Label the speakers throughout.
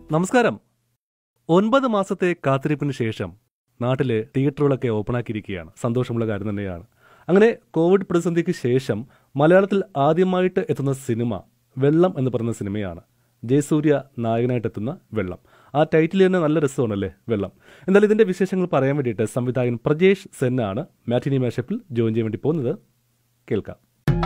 Speaker 1: നമസ്കാരം ഒൻപത് മാസത്തെ കാത്തിരിപ്പിന് ശേഷം നാട്ടിലെ തിയേറ്ററുകളൊക്കെ ഓപ്പണാക്കിയിരിക്കുകയാണ് സന്തോഷമുള്ള കാര്യം തന്നെയാണ് അങ്ങനെ കോവിഡ് പ്രതിസന്ധിക്ക് ശേഷം മലയാളത്തിൽ ആദ്യമായിട്ട് എത്തുന്ന സിനിമ വെള്ളം എന്ന് പറയുന്ന സിനിമയാണ് ജയസൂര്യ നായകനായിട്ട് എത്തുന്ന വെള്ളം ആ ടൈറ്റിൽ തന്നെ നല്ല രസമാണല്ലേ വെള്ളം എന്തായാലും ഇതിന്റെ വിശേഷങ്ങൾ പറയാൻ വേണ്ടിയിട്ട് സംവിധായകൻ പ്രജേഷ് സെന്നാണ് മാറ്റിനി മാഷപ്പിൽ ജോയിൻ ചെയ്യാൻ വേണ്ടി പോകുന്നത് കേൾക്കാം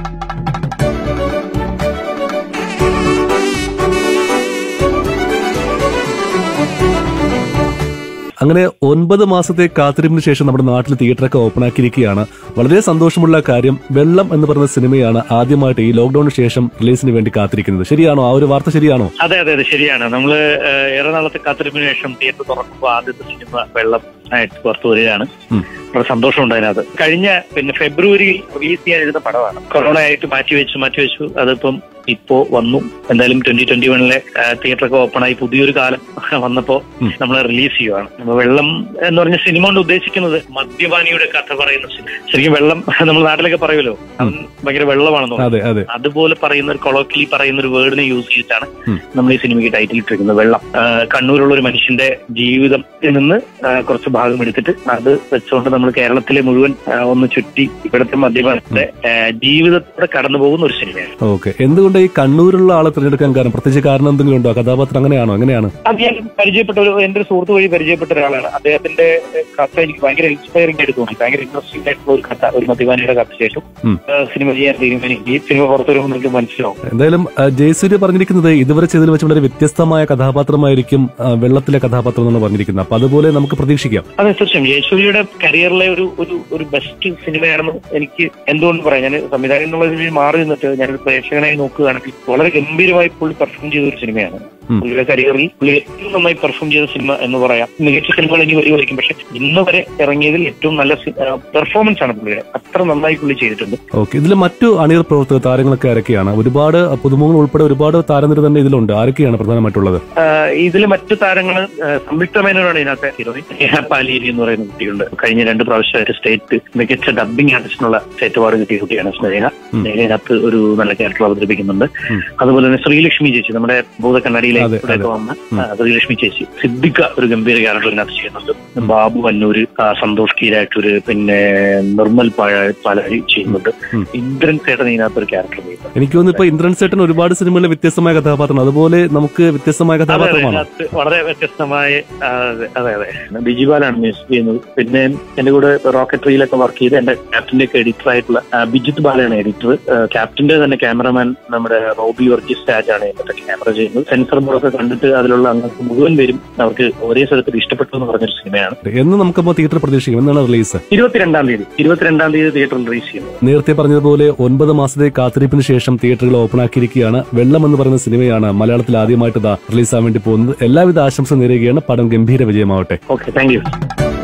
Speaker 1: അങ്ങനെ ഒൻപത് മാസത്തെ കാത്തിരിപ്പിന് ശേഷം നമ്മുടെ നാട്ടിൽ തിയേറ്ററൊക്കെ ഓപ്പൺ ആക്കിയിരിക്കുകയാണ് വളരെ സന്തോഷമുള്ള കാര്യം വെള്ളം എന്ന് പറയുന്ന സിനിമയാണ് ആദ്യമായിട്ട് ഈ ലോക്ഡൌണിന് ശേഷം റിലീസിന് വേണ്ടി കാത്തിരിക്കുന്നത് ശരിയാണോ ആ ഒരു വാർത്ത ശരിയാണോ
Speaker 2: അതെ അതെ അതെ ശരിയാണ് നമ്മള് ഏഹ്, ഏറെ നാളത്തെ കാത്തിരിപ്പിന് ശേഷം തിയേറ്റർ തുറക്കുമ്പോൾ ആദ്യത്തെ സിനിമ വെള്ളം ആയിട്ട് പുറത്തു വരികയാണ്
Speaker 1: ഉം.
Speaker 2: വളരെ സന്തോഷമുണ്ട് അതിനകത്ത് കഴിഞ്ഞ പിന്നെ ഫെബ്രുവരി റിലീസ് ചെയ്യാൻ എഴുതുന്ന പടമാണ് കൊറോണ ആയിട്ട് മാറ്റിവെച്ചു മാറ്റിവെച്ചു അതിപ്പം ഇപ്പോ വന്നു എന്തായാലും ട്വന്റി ട്വന്റി വണ്ണിലെ തിയേറ്ററൊക്കെ ഓപ്പൺ ആയി പുതിയൊരു കാലം വന്നപ്പോ
Speaker 1: ഉം.
Speaker 2: നമ്മൾ റിലീസ് ചെയ്യുവാണ് അപ്പൊ വെള്ളം എന്ന് പറഞ്ഞ സിനിമ കൊണ്ട് ഉദ്ദേശിക്കുന്നത് മദ്യപാനിയുടെ കഥ പറയുന്ന സിനിമ ശരിക്കും വെള്ളം നമ്മൾ നാട്ടിലൊക്കെ പറയുമല്ലോ അവൻ ഭയങ്കര വെള്ളമാണെന്ന്
Speaker 1: അതെ അതെ
Speaker 2: അതുപോലെ പറയുന്ന ഒരു കൊളോക്കിലി പറയുന്ന ഒരു വേർഡിനെ യൂസ് ചെയ്തിട്ടാണ്
Speaker 1: ഉം.
Speaker 2: നമ്മൾ ഈ സിനിമയ്ക്ക് ടൈറ്റിൽ ഇട്ടിരിക്കുന്നത് വെള്ളം ആ, കണ്ണൂരുള്ള ഒരു മനുഷ്യന്റെ ജീവിതത്തിൽ നിന്ന് ആ, കുറച്ച് ഭാഗം എടുത്തിട്ട് അത് വെച്ചുകൊണ്ട് നമ്മൾ കേരളത്തിലെ മുഴുവൻ ആ, ഒന്ന് ചുറ്റി ഇവിടുത്തെ മദ്യപാനത്തിന്റെ ആ, ജീവിതത്തിലൂടെ കടന്നു പോകുന്ന ഒരു സിനിമയാണ്
Speaker 1: ഓക്കെ എന്തുകൊണ്ട് ഈ കണ്ണൂരുള്ള ആളെ തിരഞ്ഞെടുക്കാൻ കാരണം പ്രത്യേകിച്ച് കാരണം എന്തെങ്കിലും ഉണ്ടോ കഥാപാത്രം അങ്ങനെയാണോ എങ്ങനെയാണ്
Speaker 2: അത് ഞാൻ പരിചയപ്പെട്ട ഒരു എന്റെ ഒരു സുഹൃത്ത് വഴി പരിചയപ്പെട്ട ഒരാളാണ് അദ്ദേഹത്തിന്റെ ഏഹ്, കഥ എനിക്ക് ഭയങ്കര ഇൻസ്പയറിംഗ് ആയിട്ട് തോന്നി ഭയങ്കര ഇൻട്രസ്റ്റിംഗ് ആയിട്ടുള്ള ഒരു കഥ ഒരു മദ്യപാനിയുടെ കഥ ശേഷം
Speaker 1: ഉം.
Speaker 2: ആ, സിനിമ ചെയ്യാൻ തീരുമാനിക്കും ഈ സിനിമ പുറത്തു വരുമ്പോൾ നിങ്ങൾക്ക് മനസ്സിലാവും
Speaker 1: എന്തായാലും ആ, ജയസൂര്യ പറഞ്ഞിരിക്കുന്നത് ഇതുവരെ ചെയ്തതിൽ വെച്ച് വളരെ വ്യത്യസ്തമായ കഥാപാത്രമായിരിക്കും ആ, വെള്ളത്തിലെ കഥാപാത്രം എന്നാണ് പറഞ്ഞിരിക്കുന്നത് അപ്പൊ അതുപോലെ നമുക്ക് പ്രതീക്ഷിക്കാം
Speaker 2: അതെ തീർച്ചയായും യേശുവിയുടെ കരിയറിലെ ഒരു ഒരു ഒരു ബെസ്റ്റ് സിനിമയാണെന്ന് എനിക്ക് എന്തുകൊണ്ട് പറയാം ഞാൻ സംവിധായകൻ എന്നുള്ള രീതിയിൽ മാറി നിന്നിട്ട് ഞാനൊരു പ്രേക്ഷകനായി നോക്കുകയാണെങ്കിൽ വളരെ ഗംഭീരമായി പുള്ളി പെർഫോം ചെയ്ത ഒരു സിനിമയാണ്
Speaker 1: ഉം.
Speaker 2: പുള്ളിയുടെ കരിയറിൽ പുള്ളി ഏറ്റവും നന്നായി പെർഫോം ചെയ്ത സിനിമ എന്ന് പറയാം മികച്ച സിനിമകൾ ഇനി വരുമായിരിക്കും പക്ഷെ ഇന്ന് വരെ ഇറങ്ങിയതിൽ ഏറ്റവും നല്ല പെർഫോമൻസ് ആണ് പുള്ളിയുടെ അത്ര നന്നായി പുള്ളി ചെയ്തിട്ടുണ്ട്
Speaker 1: ഓക്കെ ഇതിൽ മറ്റു അണിയർ പ്രവർത്തക താരങ്ങളൊക്കെ ആരൊക്കെയാണ് ഒരുപാട് പുതുമുഖങ്ങൾ ഉൾപ്പെടെ ഒരുപാട് താരനിര തന്നെ ഇതിലുണ്ട് ആരൊക്കെയാണ് പ്രധാനമായിട്ടുള്ളത്
Speaker 2: ഇതിൽ മറ്റു താരങ്ങൾ സംയുക്ത മേനോനാണ് ഇതിനകത്തെ ഹീറോയിൻ നേഹ പാലേരി എന്ന് പറയുന്ന കുട്ടിയുണ്ട് കഴിഞ്ഞ രണ്ട് പ്രാവശ്യമായിട്ട് സ്റ്റേറ്റ് മികച്ച ഡബിംഗ് ആർട്ടിസ്റ്റിനുള്ള സ്റ്റേറ്റ് അവാർഡ് കിട്ടിയ കുട്ടിയാണ് സ്നേഹ
Speaker 1: ഉം.
Speaker 2: സ്നേഹനകത്ത് ഒരു നല്ല ക്യാരക്ടർ അവതരിപ്പിക്കുന്നുണ്ട്
Speaker 1: ഉം.
Speaker 2: അതുപോലെ തന്നെ ശ്രീലക്ഷ്മി ചേച്ചി നമ്മുടെ ഭൂതക്കണ്ണാടിയിലെ
Speaker 1: അതെ,
Speaker 2: ഇവിടെയൊക്കെ
Speaker 1: അതെ.
Speaker 2: വന്ന
Speaker 1: ഉം.
Speaker 2: ആ, ശ്രീലക്ഷ്മി ചേച്ചി സിദ്ദിഖ ഒരു ഗംഭീര ക്യാരക്ടർ ഇതിനകത്ത് ചെയ്യുന്നുണ്ട് ബാബു അന്നൂര് ആ, സന്തോഷ് കീരാറ്റൂര് പിന്നെ നിർമ്മൽ പാഴ- പാലാഴി ചെയ്യുന്നുണ്ട്
Speaker 1: ഉം.
Speaker 2: ഇന്ദ്രൻ ചേട്ടൻ ഇതിനകത്ത് ഒരു ക്യാരക്ടർ ചെയ്യുന്നുണ്ട്
Speaker 1: എനിക്ക് തോന്നുന്നു ഇപ്പൊ ഇന്ദ്രൻ സേട്ടൻ ഒരുപാട് സിനിമകളിലെ വ്യത്യസ്തമായ കഥാപാത്രം അതുപോലെ നമുക്ക് വ്യത്യസ്തമായ
Speaker 2: അതെ അതെ
Speaker 1: കഥാപാത്രമാണ്
Speaker 2: അതിനകത്ത് വളരെ വ്യത്യസ്തമായ ആ, അതെ അതെ അതെ ബിജിപാലാണ് മ്യൂസിക് ചെയ്യുന്നത് പിന്നെ എന്റെ കൂടെ റോക്കറ്ററിയിലൊക്കെ വർക്ക് ചെയ്ത് എന്റെ ക്യാപ്റ്റന്റെ ഒക്കെ എഡിറ്റർ ആയിട്ടുള്ള ആ, ബിജിത് ബാലയാണ് എഡിറ്റർ ക്യാപ്റ്റന്റെ തന്നെ ക്യാമറമാൻ നമ്മുടെ റോബി വർഗീസ് രാജ് ആണ് ഇതിന്റെ ക്യാമറ ചെയ്യുന്നത് സെൻസർ ബോർഡൊക്കെ കണ്ടിട്ട് അതിലുള്ള അംഗങ്ങൾക്ക് മുഴുവൻ പേരും അവർക്ക് ഒരേ സ്ഥലത്തിൽ ഇഷ്ടപ്പെട്ടു എന്ന് പറഞ്ഞൊരു സിനിമയാണ്
Speaker 1: എന്ന് നമുക്കപ്പോൾ തിയേറ്റർ പ്രതീക്ഷിക്കും എന്നാണ് റിലീസ്
Speaker 2: ഇരുപത്തിരണ്ടാം തീയതി ഇരുപത്തിരണ്ടാം തീയതി തിയേറ്ററിൽ റിലീസ് ചെയ്യുന്നത്
Speaker 1: നേരത്തെ പറഞ്ഞതുപോലെ ഒൻപത് മാസത്തെ കാത്തിരിപ്പിന് ശേഷം തിയേറ്ററുകൾ ഓപ്പൺ ആക്കിയിരിക്കുകയാണ് വെള്ളം എന്ന് പറയുന്ന സിനിമയാണ് മലയാളത്തിൽ ആദ്യമായിട്ട് റിലീസാകാൻ വേണ്ടി പോകുന്നത് എല്ലാവിധ ആശംസ നേരുകയാണ് പടം ഗംഭീര വിജയമാവട്ടെ
Speaker 2: ഓക്കെ താങ്ക് യു